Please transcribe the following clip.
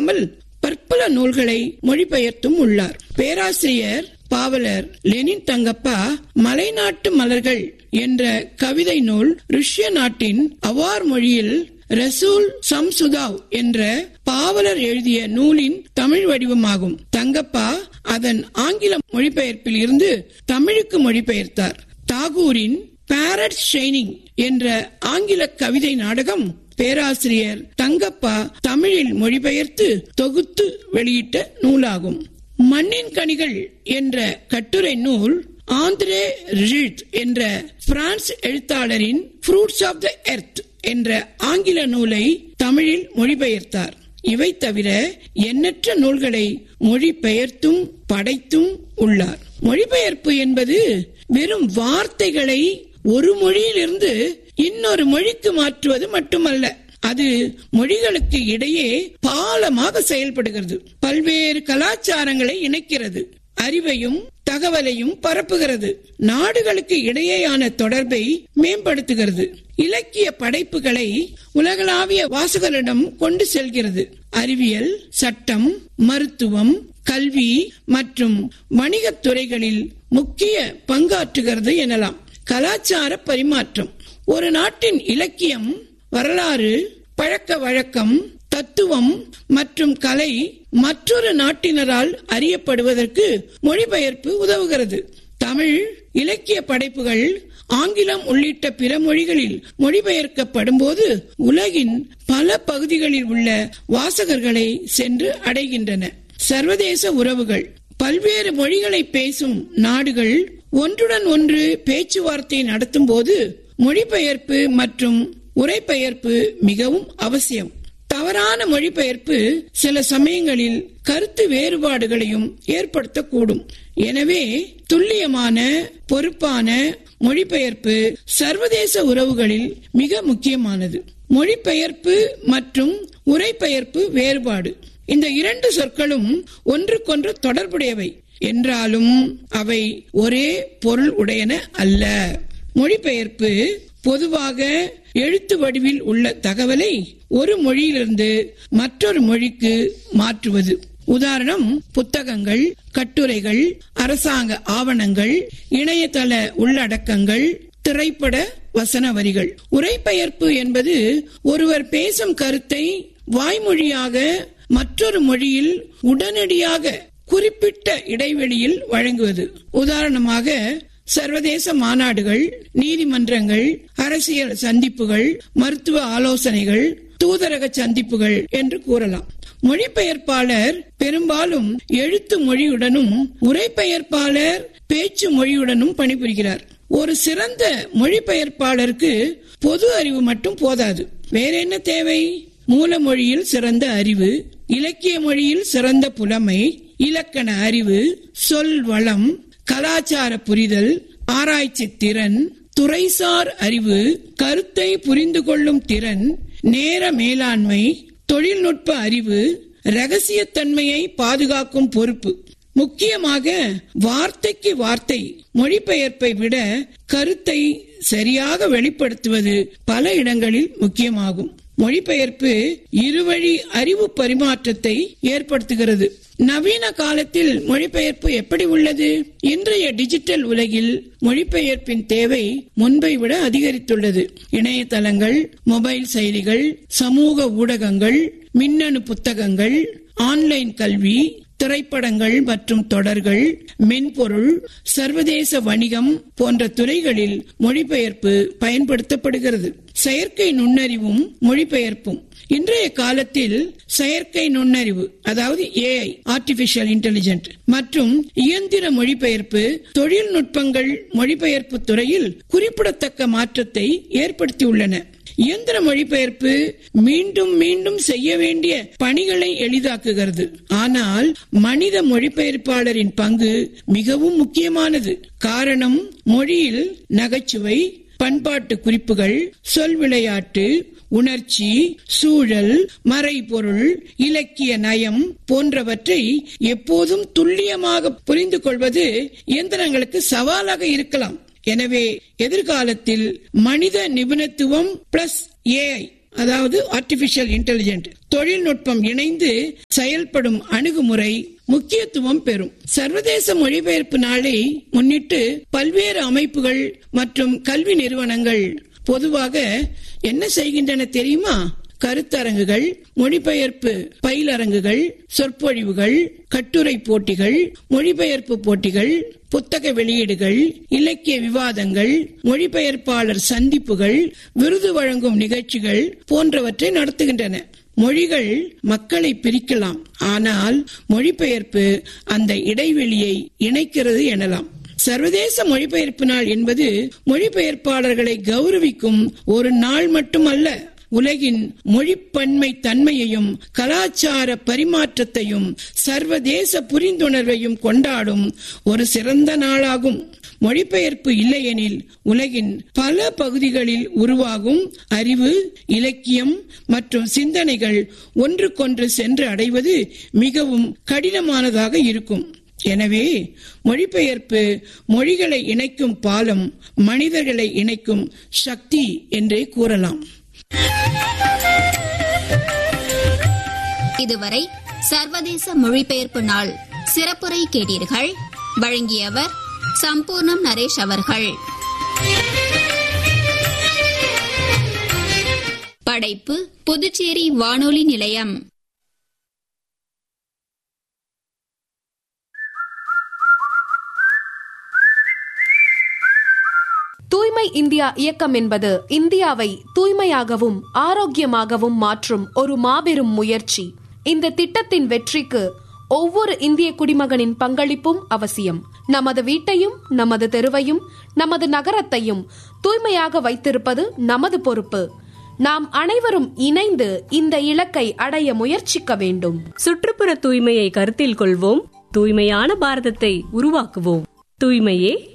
மட்டுமல்லாமல் பற்பல நூல்களை மொழிபெயர்த்தும் உள்ளார் பேராசிரியர் பாவலர் லெனின் தங்கப்பா மலைநாட்டு மலர்கள் என்ற கவிதை நூல் ருஷ்ய நாட்டின் அவார் மொழியில் ரசூல் சம்சுதாவ் என்ற பாவலர் எழுதிய நூலின் தமிழ் வடிவமாகும் தங்கப்பா அதன் ஆங்கில மொழிபெயர்ப்பில் இருந்து தமிழுக்கு மொழிபெயர்த்தார் தாகூரின் பேரட் ஷைனிங் என்ற ஆங்கில கவிதை நாடகம் பேராசிரியர் தங்கப்பா தமிழில் மொழிபெயர்த்து தொகுத்து வெளியிட்ட நூலாகும் மண்ணின் கனிகள் என்ற கட்டுரை நூல் ஆந்திரே ரிஜித் என்ற பிரான்ஸ் எழுத்தாளரின் ஃப்ரூட்ஸ் ஆஃப் த எர்த் என்ற ஆங்கில நூலை தமிழில் மொழிபெயர்த்தார் இவை தவிர எண்ணற்ற நூல்களை மொழிபெயர்த்தும் படைத்தும் உள்ளார் மொழிபெயர்ப்பு என்பது வெறும் வார்த்தைகளை ஒரு மொழியிலிருந்து இன்னொரு மொழிக்கு மாற்றுவது மட்டுமல்ல அது மொழிகளுக்கு இடையே பாலமாக செயல்படுகிறது பல்வேறு கலாச்சாரங்களை இணைக்கிறது அறிவையும் தகவலையும் பரப்புகிறது நாடுகளுக்கு இடையேயான தொடர்பை மேம்படுத்துகிறது இலக்கிய படைப்புகளை உலகளாவிய வாசகரிடம் கொண்டு செல்கிறது அறிவியல் சட்டம் மருத்துவம் கல்வி மற்றும் வணிகத் துறைகளில் முக்கிய பங்காற்றுகிறது எனலாம் கலாச்சார பரிமாற்றம் ஒரு நாட்டின் இலக்கியம் வரலாறு பழக்க வழக்கம் தத்துவம் மற்றும் கலை மற்றொரு நாட்டினரால் அறியப்படுவதற்கு மொழிபெயர்ப்பு உதவுகிறது தமிழ் இலக்கிய படைப்புகள் ஆங்கிலம் உள்ளிட்ட பிற மொழிகளில் மொழிபெயர்க்கப்படும் போது உலகின் பல பகுதிகளில் உள்ள வாசகர்களை சென்று அடைகின்றன சர்வதேச உறவுகள் பல்வேறு மொழிகளை பேசும் நாடுகள் ஒன்றுடன் ஒன்று பேச்சுவார்த்தை நடத்தும் போது மொழிபெயர்ப்பு மற்றும் உரைபெயர்ப்பு மிகவும் அவசியம் தவறான மொழிபெயர்ப்பு சில சமயங்களில் கருத்து வேறுபாடுகளையும் ஏற்படுத்தக்கூடும் எனவே துல்லியமான பொறுப்பான மொழிபெயர்ப்பு சர்வதேச உறவுகளில் மிக முக்கியமானது மொழிபெயர்ப்பு மற்றும் உரைபெயர்ப்பு வேறுபாடு இந்த இரண்டு சொற்களும் ஒன்றுக்கொன்று தொடர்புடையவை என்றாலும் அவை ஒரே பொருள் உடையன அல்ல மொழிபெயர்ப்பு பொதுவாக எழுத்து வடிவில் உள்ள தகவலை ஒரு மொழியிலிருந்து மற்றொரு மொழிக்கு மாற்றுவது உதாரணம் புத்தகங்கள் கட்டுரைகள் அரசாங்க ஆவணங்கள் இணையதள உள்ளடக்கங்கள் திரைப்பட வசன வரிகள் உரைபெயர்ப்பு என்பது ஒருவர் பேசும் கருத்தை வாய்மொழியாக மற்றொரு மொழியில் உடனடியாக குறிப்பிட்ட இடைவெளியில் வழங்குவது உதாரணமாக சர்வதேச மாநாடுகள் நீதிமன்றங்கள் அரசியல் சந்திப்புகள் மருத்துவ ஆலோசனைகள் தூதரக சந்திப்புகள் என்று கூறலாம் மொழிபெயர்ப்பாளர் பெரும்பாலும் எழுத்து மொழியுடனும் உரைபெயர்ப்பாளர் பேச்சு மொழியுடனும் பணிபுரிகிறார் ஒரு சிறந்த மொழிபெயர்ப்பாளருக்கு பொது அறிவு மட்டும் போதாது வேற என்ன தேவை மூல மொழியில் சிறந்த அறிவு இலக்கிய மொழியில் சிறந்த புலமை இலக்கண அறிவு சொல் வளம் கலாச்சார புரிதல் ஆராய்ச்சி திறன் துறைசார் அறிவு கருத்தை புரிந்து கொள்ளும் திறன் நேர மேலாண்மை தொழில்நுட்ப அறிவு ரகசியத்தன்மையை பாதுகாக்கும் பொறுப்பு முக்கியமாக வார்த்தைக்கு வார்த்தை மொழிபெயர்ப்பை விட கருத்தை சரியாக வெளிப்படுத்துவது பல இடங்களில் முக்கியமாகும் மொழிபெயர்ப்பு இருவழி அறிவு பரிமாற்றத்தை ஏற்படுத்துகிறது நவீன காலத்தில் மொழிபெயர்ப்பு எப்படி உள்ளது இன்றைய டிஜிட்டல் உலகில் மொழிபெயர்ப்பின் தேவை முன்பை விட அதிகரித்துள்ளது இணையதளங்கள் மொபைல் செயலிகள் சமூக ஊடகங்கள் மின்னணு புத்தகங்கள் ஆன்லைன் கல்வி திரைப்படங்கள் மற்றும் தொடர்கள் மென்பொருள் சர்வதேச வணிகம் போன்ற துறைகளில் மொழிபெயர்ப்பு பயன்படுத்தப்படுகிறது செயற்கை நுண்ணறிவும் மொழிபெயர்ப்பும் இன்றைய காலத்தில் செயற்கை நுண்ணறிவு அதாவது ஏஐ ஆர்டிபிஷியல் இன்டெலிஜென்ட் மற்றும் இயந்திர மொழிபெயர்ப்பு தொழில்நுட்பங்கள் மொழிபெயர்ப்பு துறையில் குறிப்பிடத்தக்க மாற்றத்தை ஏற்படுத்தியுள்ளன இயந்திர மொழிபெயர்ப்பு மீண்டும் மீண்டும் செய்ய வேண்டிய பணிகளை எளிதாக்குகிறது ஆனால் மனித மொழிபெயர்ப்பாளரின் பங்கு மிகவும் முக்கியமானது காரணம் மொழியில் நகைச்சுவை பண்பாட்டு குறிப்புகள் சொல் விளையாட்டு உணர்ச்சி சூழல் மறைபொருள் இலக்கிய நயம் போன்றவற்றை எப்போதும் துல்லியமாக புரிந்து கொள்வது இயந்திரங்களுக்கு சவாலாக இருக்கலாம் எனவே எதிர்காலத்தில் மனித நிபுணத்துவம் பிளஸ் ஏஐ அதாவது ஆர்டிபிஷியல் இன்டெலிஜென்ட் தொழில்நுட்பம் இணைந்து செயல்படும் அணுகுமுறை முக்கியத்துவம் பெறும் சர்வதேச மொழிபெயர்ப்பு நாளை முன்னிட்டு பல்வேறு அமைப்புகள் மற்றும் கல்வி நிறுவனங்கள் பொதுவாக என்ன செய்கின்றன தெரியுமா கருத்தரங்குகள் மொழிபெயர்ப்பு பயிலரங்குகள் சொற்பொழிவுகள் கட்டுரை போட்டிகள் மொழிபெயர்ப்பு போட்டிகள் புத்தக வெளியீடுகள் இலக்கிய விவாதங்கள் மொழிபெயர்ப்பாளர் சந்திப்புகள் விருது வழங்கும் நிகழ்ச்சிகள் போன்றவற்றை நடத்துகின்றன மொழிகள் மக்களை பிரிக்கலாம் ஆனால் மொழிபெயர்ப்பு அந்த இடைவெளியை இணைக்கிறது எனலாம் சர்வதேச மொழிபெயர்ப்பு நாள் என்பது மொழிபெயர்ப்பாளர்களை கௌரவிக்கும் ஒரு நாள் மட்டுமல்ல உலகின் மொழிப்பன்மை தன்மையையும் கலாச்சார பரிமாற்றத்தையும் சர்வதேச புரிந்துணர்வையும் கொண்டாடும் ஒரு சிறந்த நாளாகும் மொழிபெயர்ப்பு இல்லையெனில் உலகின் பல பகுதிகளில் உருவாகும் அறிவு இலக்கியம் மற்றும் சிந்தனைகள் ஒன்றுக்கொன்று சென்று அடைவது மிகவும் கடினமானதாக இருக்கும் எனவே மொழிபெயர்ப்பு மொழிகளை இணைக்கும் பாலம் மனிதர்களை இணைக்கும் சக்தி என்றே கூறலாம் இதுவரை சர்வதேச மொழிபெயர்ப்பு நாள் சிறப்புரை கேட்டீர்கள் வழங்கியவர் சம்பூர்ணம் நரேஷ் அவர்கள் படைப்பு புதுச்சேரி வானொலி நிலையம் தூய்மை இந்தியா இயக்கம் என்பது இந்தியாவை தூய்மையாகவும் ஆரோக்கியமாகவும் மாற்றும் ஒரு மாபெரும் முயற்சி இந்த திட்டத்தின் வெற்றிக்கு ஒவ்வொரு இந்திய குடிமகனின் பங்களிப்பும் அவசியம் நமது வீட்டையும் நமது தெருவையும் நமது நகரத்தையும் தூய்மையாக வைத்திருப்பது நமது பொறுப்பு நாம் அனைவரும் இணைந்து இந்த இலக்கை அடைய முயற்சிக்க வேண்டும் சுற்றுப்புற தூய்மையை கருத்தில் கொள்வோம் தூய்மையான பாரதத்தை உருவாக்குவோம் தூய்மையே